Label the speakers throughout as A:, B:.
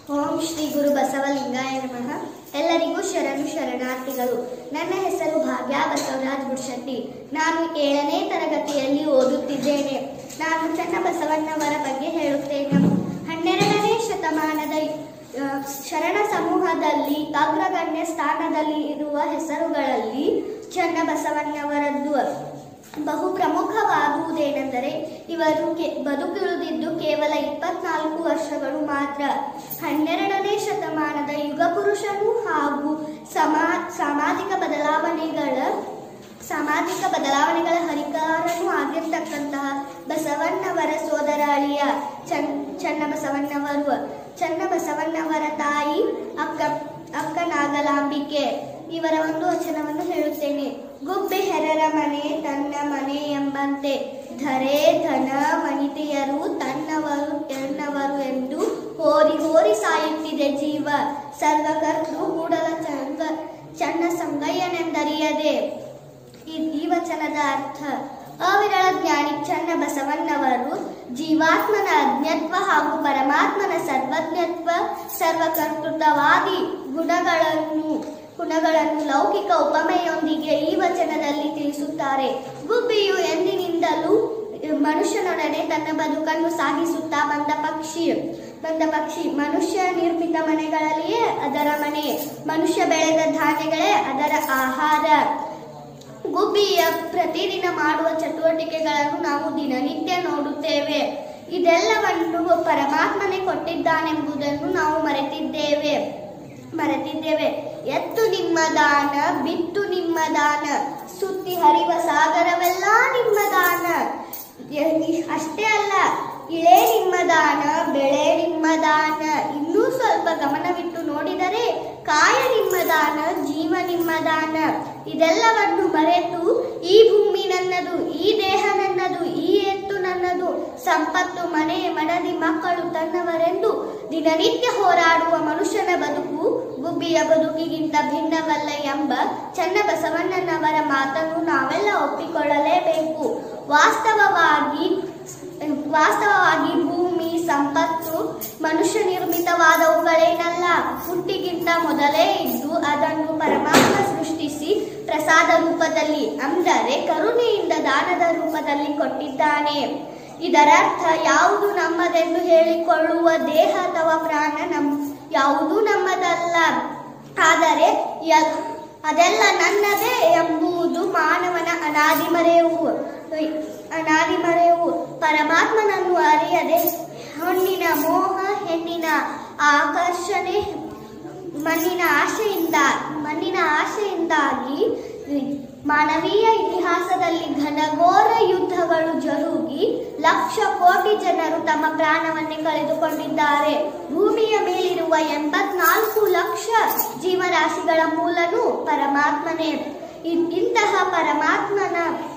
A: ಓಂ ಶ್ರೀ ಗುರು ಬಸವಲಿಂಗಾಯ ನಮಃ ಎಲ್ಲರಿಗೂ ಶರಣು ಶರಣಾರ್ಥಿಗಳು ನನ್ನ ಹೆಸರು ಭಾಗ್ಯ ಬಸವರಾಜ್ ಗುಡ್ಶೆಟ್ಟಿ ನಾನು ಏಳನೇ ತರಗತಿಯಲ್ಲಿ ಓದುತ್ತಿದ್ದೇನೆ ನಾನು ಚನ್ನ ಬಸವಣ್ಣವರ ಬಗ್ಗೆ ಹೇಳುತ್ತೇನೆ ಹನ್ನೆರಡನೇ ಶತಮಾನದ ಆ, ಶರಣ ಸಮೂಹದಲ್ಲಿ ಅಗ್ರಗಣ್ಯ ಸ್ಥಾನದಲ್ಲಿ ಇರುವ ಹೆಸರುಗಳಲ್ಲಿ ಚನ್ನ ಬಸವಣ್ಣವರದ್ದು ಬಹು ಪ್ರಮುಖವಾಗುವುದೇನೆಂದರೆ ಇವರು ಕೆ ಬದುಕುಳಿದಿದ್ದು ಕೇವಲ ಇಪ್ಪತ್ನಾಲ್ಕು ವರ್ಷಗಳು ಮಾತ್ರ ಹನ್ನೆರಡನೇ ಶತಮಾನದ ಯುಗ ಪುರುಷನು ಹಾಗೂ ಸಮಾ ಸಾಮಾಜಿಕ ಬದಲಾವಣೆಗಳ ಸಾಮಾಜಿಕ ಬದಲಾವಣೆಗಳ ಹರಿಕಾರನೂ ಆಗಿರ್ತಕ್ಕಂತಹ ಬಸವಣ್ಣವರ ಸೋದರ ಅಳಿಯ ಚನ್ ಚನ್ನ ಬಸವಣ್ಣವರು ಚನ್ನ ಬಸವಣ್ಣವರ ತಾಯಿ ಅಕ್ಕ ಅಕ್ಕ ನಾಗಲಾಂಬಿಕೆ ಇವರ ಒಂದು ವಚನವನ್ನು ಹೇಳುತ್ತೇನೆ ಗುಬ್ಬೆ ಹೆರರ ಮನೆ ತನ್ನ ಮನೆ ಎಂಬಂತೆ ಧರೆ ಧನ ವನಿತೆಯರು ತನ್ನವರು ಎನ್ನವರು ಎಂದು ಹೋರಿ ಹೋರಿ ಸಾಯುತ್ತಿದೆ ಜೀವ ಸರ್ವಕರ್ತೃ ಕೂಡಲ ಚಂಗ ಚನ್ನ ಸಂಗಯ್ಯನೆಂದರಿಯದೆ ಈ- ಈ ವಚನದ ಅರ್ಥ ಅವಿರಳ ಜ್ಞಾನಿ ಚನ್ನ ಬಸವಣ್ಣವರು ಜೀವಾತ್ಮನ ಅಜ್ಞತ್ವ ಹಾಗೂ ಪರಮಾತ್ಮನ ಸರ್ವಜ್ಞತ್ವ ಸರ್ವಕರ್ತೃತ್ವವಾದಿ ಗುಣಗಳನ್ನು ಗುಣಗಳನ್ನು ಲೌಕಿಕ ಉಪಮೆಯೊಂದಿಗೆ ಈ ವಚನದಲ್ಲಿ ತಿಳಿಸುತ್ತಾರೆ ಗುಬ್ಬಿಯು ಎಂದಿನಿಂದಲೂ ಮನುಷ್ಯನೊಡನೆ ತನ್ನ ಬದುಕನ್ನು ಸಾಗಿಸುತ್ತಾ ಬಂದ ಪಕ್ಷಿ ಬಂದ ಪಕ್ಷಿ ಮನುಷ್ಯ ನಿರ್ಮಿತ ಮನೆಗಳಲ್ಲಿಯೇ ಅದರ ಮನೆ ಮನುಷ್ಯ ಬೆಳೆದ ಧಾನ್ಯಗಳೇ ಅದರ ಆಹಾರ ಗುಬ್ಬಿಯ ಪ್ರತಿದಿನ ಮಾಡುವ ಚಟುವಟಿಕೆಗಳನ್ನು ನಾವು ದಿನನಿತ್ಯ ನೋಡುತ್ತೇವೆ ಇದೆಲ್ಲವನ್ನು ಪರಮಾತ್ಮನೇ ಕೊಟ್ಟಿದ್ದಾನೆಂಬುದನ್ನು ನಾವು ಮರೆತಿದ್ದೇವೆ ಮರೆತಿದ್ದೇವೆ ಎತ್ತು ನಿಮ್ಮ ದಾನ ಬಿತ್ತು ನಿಮ್ಮ ದಾನ ಸುತ್ತಿ ಹರಿವ ಸಾಗರವೆಲ್ಲ ನಿಮ್ಮ ದಾನ ಎ- ಇ- ಅಷ್ಟೇ ಅಲ್ಲ ಇಳೆ ನಿಮ್ಮ ದಾನ ಬೆಳೆ ನಿಮ್ಮ ದಾನ ಇನ್ನೂ ಸ್ವಲ್ಪ ಗಮನವಿಟ್ಟು ನೋಡಿದರೆ ಕಾಯ ನಿಮ್ಮ ದಾನ ಜೀವ ನಿಮ್ಮ ದಾನ ಇದೆಲ್ಲವನ್ನು ಮರೆತು ಈ ಭೂಮಿ ನನ್ನದು ಈ ದೇಹ ನನ್ನದು ಈ ಎತ್ತು ನನ್ನದು ಸಂಪತ್ತು ಮನೆ ಮಡದಿ ಮಕ್ಕಳು ತನ್ನವರೆಂದು ದಿನನಿತ್ಯ ಹೋರಾಡುವ ಮನುಷ್ಯನ ಬದುಕು ಗುಬ್ಬಿಯ ಬದುಕಿಗಿಂತ ಭಿನ್ನವಲ್ಲ ಎಂಬ ಚನ್ನ ಬಸವಣ್ಣನವರ ಮಾತನ್ನು ನಾವೆಲ್ಲ ಒಪ್ಪಿಕೊಳ್ಳಲೇಬೇಕು ವಾಸ್ತವವಾಗಿ ವಾಸ್ತವವಾಗಿ ಭೂಮಿ ಸಂಪತ್ತು ಮನುಷ್ಯ ನಿರ್ಮಿತವಾದವುಗಳೇನಲ್ಲ ಹುಟ್ಟಿಗಿಂತ ಮೊದಲೇ ಇದ್ದು ಅದನ್ನು ಪರಮಾತ್ಮ ಸೃಷ್ಟಿಸಿ ಪ್ರಸಾದ ರೂಪದಲ್ಲಿ ಅಂದರೆ ಕರುಣೆಯಿಂದ ದಾನದ ರೂಪದಲ್ಲಿ ಕೊಟ್ಟಿದ್ದಾನೆ ಇದರರ್ಥ ಯಾವುದು ನಮ್ಮದೆಂದು ಹೇಳಿಕೊಳ್ಳುವ ದೇಹ ಅಥವಾ ಪ್ರಾಣ ನಮ್ ಯಾವುದೂ ನಮ್ಮದಲ್ಲ ಆದರೆ ಯ- ಅದೆಲ್ಲ ನನ್ನದೇ ಎಂಬುದು ಮಾನವನ ಅನಾದಿ ಮರೆವು ಅನಾದಿ ಮರೆವು ಪರಮಾತ್ಮನನ್ನು ಅರಿಯದೆ ಹೆಣ್ಣಿನ ಮೋಹ ಹೆಣ್ಣಿನ ಆಕರ್ಷಣೆ ಮಣ್ಣಿನ ಆಶೆಯಿಂದ ಮಣ್ಣಿನ ಆಶೆಯಿಂದಾಗಿ ಮಾನವೀಯ ಇತಿಹಾಸದಲ್ಲಿ ಘನಘೋರ ಯುದ್ಧಗಳು ಜರುಗಿ ಲಕ್ಷ ಕೋಟಿ ಜನರು ತಮ್ಮ ಪ್ರಾಣವನ್ನೇ ಕಳೆದುಕೊಂಡಿದ್ದಾರೆ ಭೂಮಿಯ ಮೇಲಿರುವ ಎಂಬತ್ನಾಲ್ಕು ಲಕ್ಷ ಜೀವರಾಶಿಗಳ ಮೂಲನು ಪರಮಾತ್ಮನೇ ಇ- ಇಂತಹ ಪರಮಾತ್ಮನ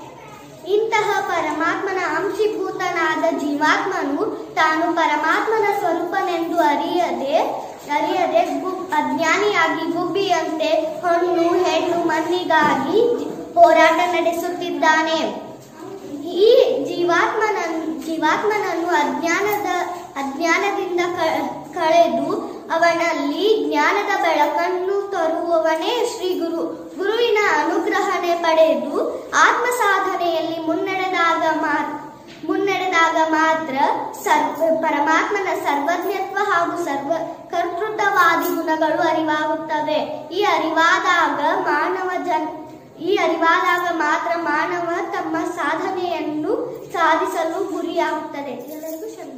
A: ಇಂತಹ ಪರಮಾತ್ಮನ ಅಂಶೀಭೂತನಾದ ಜೀವಾತ್ಮನು ತಾನು ಪರಮಾತ್ಮನ ಸ್ವರೂಪನೆಂದು ಅರಿಯದೆ ಅರಿಯದೆ ಗು- ಅಜ್ಞಾನಿಯಾಗಿ ಗುಬ್ಬಿಯಂತೆ ಹೊಣ್ಣು ಹೆಣ್ಣು ಮಣ್ಣಿಗಾಗಿ ಜಿ- ಹೋರಾಟ ನಡೆಸುತ್ತಿದ್ದಾನೆ ಈ ಜೀವಾತ್ಮನನ್ನು ಜೀವಾತ್ಮನನ್ನು ಅಜ್ಞಾನದ ಅಜ್ಞಾನದಿಂದ ಕ- ಕಳೆದು ಅವನಲ್ಲಿ ಜ್ಞಾನದ ಬೆಳಕನ್ನು ತರುವವನೇ ಶ್ರೀ ಗುರು ಗುರುವಿನ ಅನುಗ್ರಹಣೆ ಪಡೆದು ಆತ್ಮ ಸಾಧನೆಯಲ್ಲಿ ಮುನ್ನಡೆದಾಗ ಮಾತ್ರ ಮುನ್ನಡೆದಾಗ ಮಾತ್ರ ಸರ್ವ ಪರಮಾತ್ಮನ ಸರ್ವಜ್ಞತ್ವ ಹಾಗೂ ಸರ್ವ ಕರ್ತೃತ್ವವಾದಿ ಗುಣಗಳು ಅರಿವಾಗುತ್ತವೆ ಈ ಅರಿವಾದಾಗ ಮಾನವ ಜನ್ ಈ ಅರಿವಾದಾಗ ಮಾತ್ರ ಮಾನವ ತಮ್ಮ ಸಾಧನೆಯನ್ನು ಸಾಧಿಸಲು ಗುರಿಯಾಗುತ್ತದೆ ಎಲ್ಲರಿಗೂ ಶರಣ